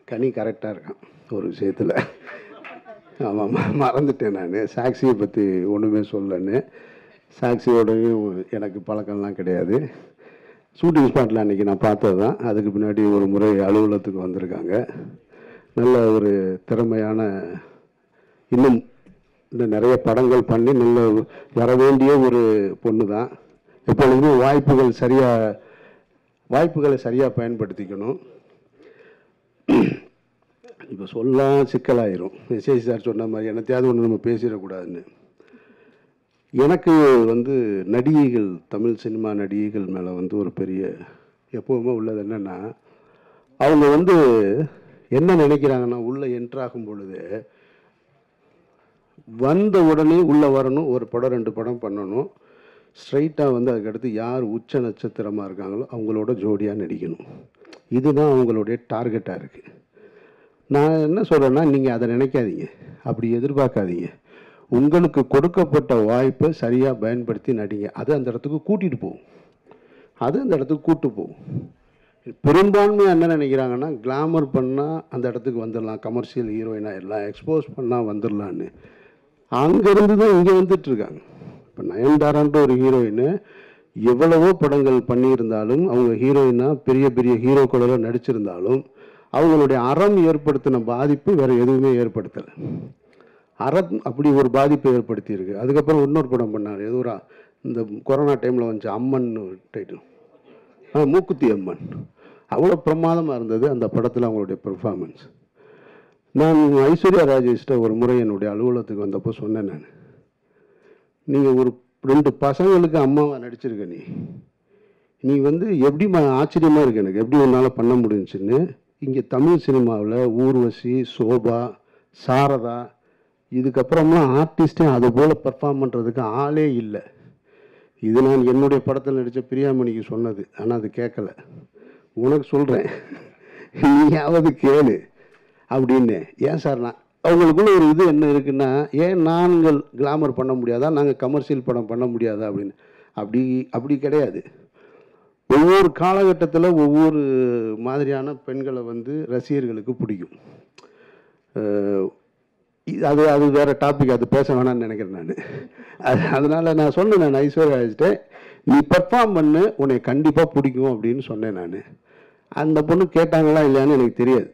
கனி கரெக்டாக இருக்கான் ஒரு விஷயத்தில் ஆமாம் மறந்துட்டேன் நான் சாக்சியை பற்றி ஒன்றுமே சொல்லன்னு சாக்சியோடையும் எனக்கு பழக்கம்லாம் கிடையாது ஷூட்டிங் ஸ்பாட்டில் அன்றைக்கி நான் பார்த்தது தான் அதுக்கு பின்னாடி ஒரு முறை அலுவலகத்துக்கு வந்திருக்காங்க நல்ல ஒரு திறமையான இன்னும் இன்னும் நிறைய படங்கள் பண்ணி நல்ல வர வேண்டிய ஒரு பொண்ணு தான் எப்பொழுதுமே வாய்ப்புகள் சரியாக வாய்ப்புகளை சரியாக பயன்படுத்திக்கணும் இப்போ சொல்லலாம் சிக்கலாயிரும் விசேஷ் சார் சொன்ன மாதிரி என்னத்தையாவது ஒன்று நம்ம பேசிடக்கூடாதுன்னு எனக்கு வந்து நடிகைகள் தமிழ் சினிமா நடிகைகள் மேலே வந்து ஒரு பெரிய எப்போவுமே உள்ளது என்னென்னா அவங்க வந்து என்ன நினைக்கிறாங்கன்னா உள்ளே என்ட்ராகும் பொழுது வந்த உடனே உள்ளே வரணும் ஒரு படம் ரெண்டு படம் பண்ணணும் ஸ்ட்ரைட்டாக வந்து அதுக்கடுத்து யார் உச்ச நட்சத்திரமாக இருக்காங்களோ அவங்களோட ஜோடியாக நடிக்கணும் இதுதான் அவங்களுடைய டார்கெட்டாக இருக்குது நான் என்ன சொல்கிறேன்னா நீங்கள் அதை நினைக்காதீங்க அப்படி எதிர்பார்க்காதீங்க உங்களுக்கு கொடுக்கப்பட்ட வாய்ப்பை சரியாக பயன்படுத்தி நடிங்க அது அந்த இடத்துக்கு கூட்டிகிட்டு போகும் அது அந்த இடத்துக்கு கூட்டு போகும் பெரும்பான்மையாக என்ன நினைக்கிறாங்கன்னா கிளாமர் பண்ணால் அந்த இடத்துக்கு வந்துடலாம் கமர்ஷியல் ஹீரோயினாக எல்லாம் எக்ஸ்போஸ் பண்ணால் வந்துடலான்னு அங்கேருந்து தான் இங்கே வந்துட்டுருக்காங்க இப்போ நயன்தாரான்ற ஒரு ஹீரோயின் எவ்வளவோ படங்கள் பண்ணியிருந்தாலும் அவங்க ஹீரோயினாக பெரிய பெரிய ஹீரோக்களோட நடிச்சிருந்தாலும் அவங்களுடைய அறம் ஏற்படுத்தின பாதிப்பு வேறு எதுவுமே ஏற்படுத்தலை அறம் அப்படி ஒரு பாதிப்பை ஏற்படுத்தியிருக்கு அதுக்கப்புறம் இன்னொரு படம் பண்ணார் ஏதோ ஒரு இந்த கொரோனா டைமில் வந்துச்சு அம்மன் டைட்டில் ஆ மூக்குத்தி அம்மன் அவ்வளோ பிரமாதமாக இருந்தது அந்த படத்தில் அவங்களுடைய பெர்ஃபார்மன்ஸ் நான் ஐஸ்வர்யா ராஜேஷ்ட ஒரு முறை என்னுடைய அலுவலகத்துக்கு வந்தப்போ சொன்னேன் நான் நீங்கள் ஒரு ரெண்டு பசங்களுக்கு அம்மாவை நடிச்சிருக்க நீ நீ வந்து எப்படி ஆச்சரியமாக இருக்கு எனக்கு எப்படி உன்னால் பண்ண முடிஞ்சுன்னு இங்கே தமிழ் சினிமாவில் ஊர்வசி சோபா சாரதா இதுக்கப்புறம்லாம் ஆர்டிஸ்ட்டே அது போல் பர்ஃபார்ம் பண்ணுறதுக்கு ஆளே இல்லை இது நான் என்னுடைய படத்தில் நடித்த பிரியாமணிக்கு சொன்னது ஆனால் அது கேட்கல உனக்கு சொல்கிறேன் நீயாவது கேளு அப்படின்னு ஏன் சார் நான் அவங்களுக்குள்ள ஒரு இது என்ன இருக்குன்னா ஏன் நாங்கள் கிளாமர் பண்ண முடியாதா நாங்கள் கமர்ஷியல் படம் பண்ண முடியாதா அப்படின்னு அப்படி அப்படி கிடையாது ஒவ்வொரு காலகட்டத்தில் ஒவ்வொரு மாதிரியான பெண்களை வந்து ரசிகர்களுக்கு பிடிக்கும் அஹ் இது- அது அது வேற டாபிக் அது பேச வேணாம்னு நினைக்கிறேன் நான் அது அதனால நான் சொன்னேன் நான் ஐஸ்வர்யா ராஜ்கிட்ட நீ பெர்ஃபார்ம் பண்ணு உன்னை கண்டிப்பாக பிடிக்கும் அப்படின்னு சொன்னேன் நான் அந்த பொண்ணு கேட்டாங்களா இல்லையான்னு எனக்கு தெரியாது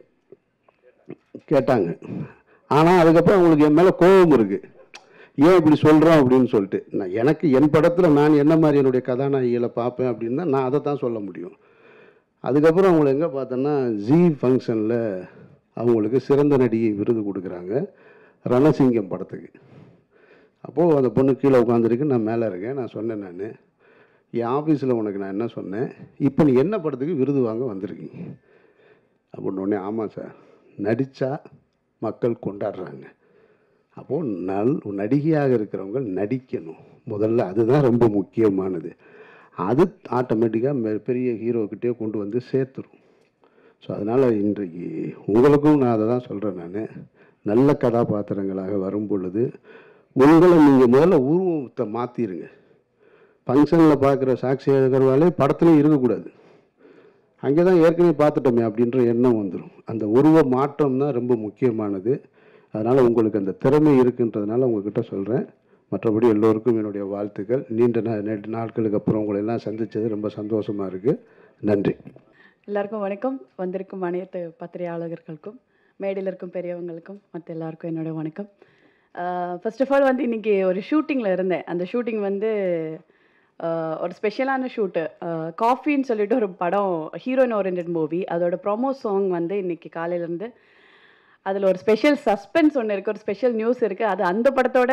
கேட்டாங்க ஆனால் அதுக்கப்புறம் அவங்களுக்கு என் மேலே கோபம் இருக்குது ஏன் இப்படி சொல்கிறோம் அப்படின்னு சொல்லிட்டு நான் எனக்கு என் படத்தில் நான் என்ன மாதிரி என்னுடைய கதாநாயகிகளை பார்ப்பேன் அப்படின்னா நான் அதை தான் சொல்ல முடியும் அதுக்கப்புறம் அவங்கள எங்கே பார்த்தோன்னா ஜி ஃபங்க்ஷனில் அவங்களுக்கு சிறந்த நடிகை விருது கொடுக்குறாங்க ரணசிங்கம் படத்துக்கு அப்போது அந்த பொண்ணு கீழே உட்காந்துருக்கு நான் மேலே இருக்கேன் நான் சொன்னேன் நான் என் ஆஃபீஸில் உனக்கு நான் என்ன சொன்னேன் இப்போ நீ என்ன படத்துக்கு விருது வாங்க வந்திருக்கீங்க அப்படின்னு உடனே ஆமாம் சார் நடித்தா மக்கள் கொண்டாடுறாங்க அப்போது நல் நடிகையாக இருக்கிறவங்க நடிக்கணும் முதல்ல அதுதான் ரொம்ப முக்கியமானது அது ஆட்டோமேட்டிக்காக பெரிய ஹீரோக்கிட்டே கொண்டு வந்து சேர்த்துரும் ஸோ அதனால் இன்றைக்கு உங்களுக்கும் நான் அதை தான் சொல்கிறேன் நான் நல்ல கதாபாத்திரங்களாக வரும் பொழுது உங்களை நீங்கள் முதல்ல உருவத்தை மாற்றிடுங்க ஃபங்க்ஷனில் பார்க்குற சாட்சி அகர்வாலே படத்துலையும் இருக்கக்கூடாது அங்கே தான் ஏற்கனவே பார்த்துட்டோமே அப்படின்ற எண்ணம் வந்துடும் அந்த உருவ மாற்றம் தான் ரொம்ப முக்கியமானது அதனால் உங்களுக்கு அந்த திறமை இருக்குன்றதுனால உங்ககிட்ட சொல்கிறேன் மற்றபடி எல்லோருக்கும் என்னுடைய வாழ்த்துக்கள் நீண்ட நா- நெடு நாட்களுக்கு அப்புறம் உங்களை எல்லாம் சந்தித்தது ரொம்ப சந்தோஷமாக இருக்குது நன்றி எல்லாருக்கும் வணக்கம் வந்திருக்கும் அனைத்து பத்திரிகையாளர்களுக்கும் மேடையில் இருக்கும் பெரியவங்களுக்கும் மற்ற எல்லாருக்கும் என்னோட வணக்கம் ஃபர்ஸ்ட் ஆஃப் ஆல் வந்து இன்னைக்கு ஒரு ஷூட்டிங்கில் இருந்தேன் அந்த ஷூட்டிங் வந்து ஆஹ், ஒரு ஸ்பெஷலான ஷூட்டு காஃபின்னு சொல்லிட்டு ஒரு படம் ஹீரோயின் ஓரியன்ட் மூவி அதோட ப்ரோமோ சாங் வந்து இன்னைக்கு காலையிலேருந்து அதில் ஒரு ஸ்பெஷல் சஸ்பென்ஸ் ஒன்று இருக்குது ஒரு ஸ்பெஷல் நியூஸ் இருக்குது அது அந்த படத்தோட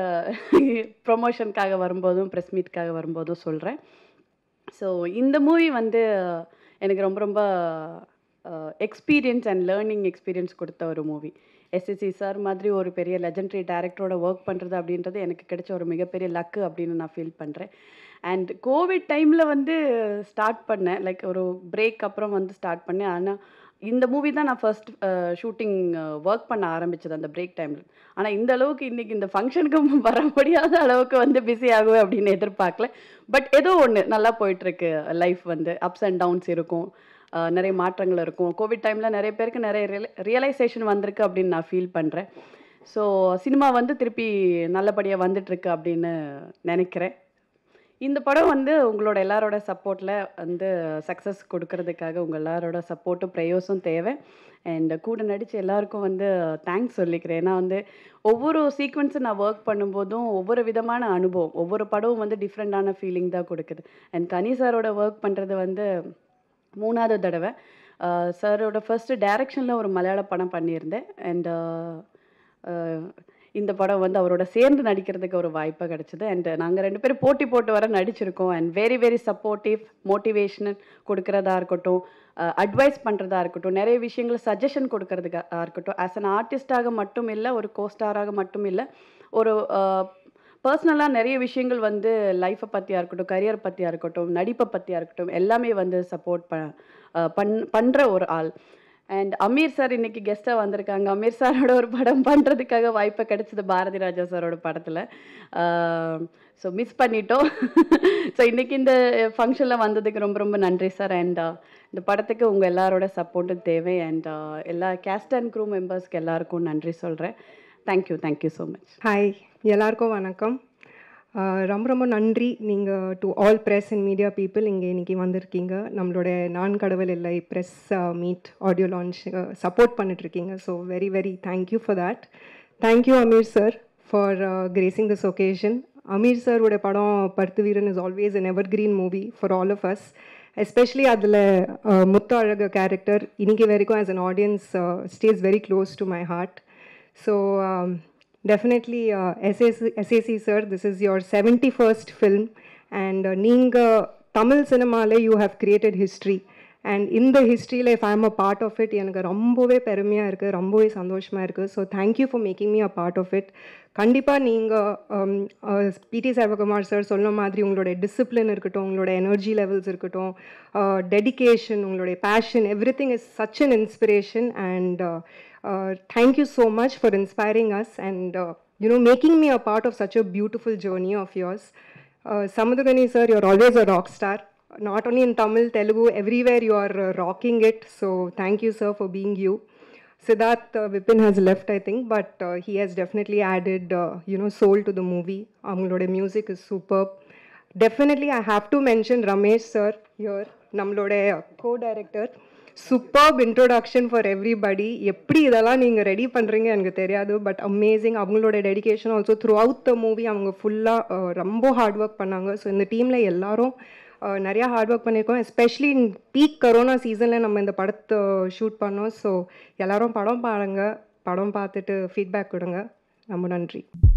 ப்ரொமோஷனுக்காக வரும்போதும் ப்ரெஸ் மீட்காக வரும்போதும் சொல்கிறேன் ஸோ இந்த மூவி வந்து எனக்கு ரொம்ப ரொம்ப எக்ஸ்பீரியன்ஸ் அண்ட் லேர்னிங் எக்ஸ்பீரியன்ஸ் கொடுத்த ஒரு மூவி எஸ்எஸ்சி சார் மாதிரி ஒரு பெரிய லெஜெண்டரி டேரக்டரோட ஒர்க் பண்ணுறது அப்படின்றது எனக்கு கிடைச்ச ஒரு மிகப்பெரிய லக்கு அப்படின்னு நான் ஃபீல் பண்ணுறேன் அண்ட் கோவிட் டைமில் வந்து ஸ்டார்ட் பண்ணேன் லைக் ஒரு பிரேக் அப்புறம் வந்து ஸ்டார்ட் பண்ணேன் ஆனால் இந்த மூவி தான் நான் ஃபர்ஸ்ட் ஷூட்டிங் ஒர்க் பண்ண ஆரம்பிச்சது அந்த பிரேக் டைமில் ஆனால் இந்த அளவுக்கு இன்னைக்கு இந்த ஃபங்க்ஷனுக்கு வர முடியாத அளவுக்கு வந்து பிஸி ஆகுவேன் அப்படின்னு எதிர்பார்க்கல பட் ஏதோ ஒன்று நல்லா போயிட்டுருக்கு லைஃப் வந்து அப்ஸ் அண்ட் டவுன்ஸ் இருக்கும் அஹ், நிறைய மாற்றங்கள் இருக்கும் கோவிட் டைமில் நிறைய பேருக்கு நிறைய ரியலைசேஷன் வந்திருக்கு அப்படின்னு நான் ஃபீல் பண்ணுறேன் ஸோ சினிமா வந்து திருப்பி நல்லபடியாக வந்துட்டுருக்கு அப்படின்னு நினைக்கிறேன் இந்த படம் வந்து உங்களோட எல்லாரோட சப்போர்ட்டில் வந்து சக்ஸஸ் கொடுக்கறதுக்காக உங்கள் எல்லாரோட சப்போர்ட்டும் ப்ரேயோஸும் தேவை அண்ட் கூட நடித்த எல்லாருக்கும் வந்து தேங்க்ஸ் சொல்லிக்கிறேன் ஏன்னா வந்து ஒவ்வொரு சீக்வன்ஸும் நான் ஒர்க் பண்ணும்போதும் ஒவ்வொரு விதமான அனுபவம் ஒவ்வொரு படமும் வந்து டிஃப்ரெண்ட்டான ஃபீலிங் தான் கொடுக்குது அண்ட் கனி சாரோட ஒர்க் பண்ணுறது வந்து மூணாவது தடவை சாரோட ஃபர்ஸ்ட் டைரக்ஷனில் ஒரு மலையாள படம் பண்ணியிருந்தேன் அண்ட் இந்த படம் வந்து அவரோட சேர்ந்து நடிக்கிறதுக்கு ஒரு வாய்ப்பு கிடைச்சிது அண்ட் நாங்கள் ரெண்டு பேரும் போட்டி போட்டு வர நடிச்சிருக்கோம் and very very supportive motivational கொடுக்கறதா இருக்கட்டும் அட்வைஸ் பண்ணுறதா இருக்கட்டும் நிறைய விஷயங்கள் சஜஷன் கொடுக்கறதுக்கா இருக்கட்டும் ஆஸ் அன் ஆர்டிஸ்டாக மட்டும் இல்லை ஒரு கோஸ்டாராக மட்டும் இல்லை ஒரு பர்சனலாக நிறைய விஷயங்கள் வந்து லைஃப்பை பற்றியாக இருக்கட்டும் கரியர் பற்றியாக இருக்கட்டும் நடிப்பை பற்றியாக இருக்கட்டும் எல்லாமே வந்து சப்போர்ட் ப அஹ் பண் பண்ணுற ஒரு ஆள் அண்ட் அமீர் சார் இன்னைக்கு கெஸ்ட்டாக வந்திருக்காங்க அமீர் சாரோட ஒரு படம் பண்ணுறதுக்காக வாய்ப்பு கிடைச்சது பாரதி ராஜா சாரோட படத்தில் ஸோ மிஸ் பண்ணிட்டோம் ஸோ இன்னைக்கு இந்த ஃபங்க்ஷனில் வந்ததுக்கு ரொம்ப ரொம்ப நன்றி சார் அண்ட் இந்த படத்துக்கு உங்கள் எல்லாரோட சப்போர்ட்டும் தேவை அண்ட் எல்லா கேஸ்ட் அண்ட் க்ரூ மெம்பர்ஸ்க்கு எல்லாருக்கும் நன்றி சொல்கிறேன் thank you thank you so much hi எல்லாருக்கும் வணக்கம் ஆஹ் ரொம்ப ரொம்ப நன்றி நீங்கள் to all press and media people இங்கே இன்னைக்கு வந்திருக்கீங்க நம்மளோட Naan Kadavul Illai press meet audio launch support பண்ணிட்டுருக்கீங்க so very very thank you for that thank you Ameer sir for gracing this occasion Ameer சாரோட படம் Paruthiveeran is always an evergreen movie for all of us especially அதில் Muthu Azhagu character இன்னைக்கு வரைக்கும் as an audience stays very close to my heart So um, definitely uh, SAC, SAC sir, this is your 71st film and uh, நீங்க தமிழ் சினிமாவில் you have created history and இந்த ஹிஸ்ட்ரியில் if I'm a part of it எனக்கு ரொம்பவே பெருமையாக இருக்குது ரொம்பவே சந்தோஷமாக இருக்குது so thank you for making me a part of it கண்டிப்பாக நீங்கள் பிடி சர்வகுமார் சார் சொன்ன மாதிரி உங்களுடைய டிசிப்ளின் இருக்கட்டும் உங்களோட எனர்ஜி லெவல்ஸ் இருக்கட்டும் டெடிகேஷன் உங்களுடைய passion everything is such an inspiration and thank you so much for inspiring us and uh, you know making me a part of such a beautiful journey of yours uh, samudagani sir you're always a rock star not only in tamil telugu everywhere you are uh, rocking it so thank you sir for being you siddharth uh, vipin has left i think but uh, he has definitely added uh, you know soul to the movie அவங்களோட music is superb definitely i have to mention ramesh sir here நம்மளோட co-director superb introduction for everybody எப்படி இதெல்லாம் நீங்கள் ready பண்ணுறீங்க எனக்கு தெரியாது but amazing அவங்களோட dedication also throughout the movie அவங்க ஃபுல்லாக ரொம்ப ஹார்ட் ஒர்க் பண்ணாங்க ஸோ இந்த டீமில் எல்லாரும் அஹ், நிறையா ஹார்ட் ஒர்க் பண்ணியிருக்கோம் எஸ்பெஷலி இன் பீக் கரோனா சீசனில் நம்ம இந்த படத்தை ஷூட் பண்ணோம் ஸோ எல்லாரும் படம் பாருங்க படம் பார்த்துட்டு ஃபீட்பேக் கொடுங்க ரொம்ப நன்றி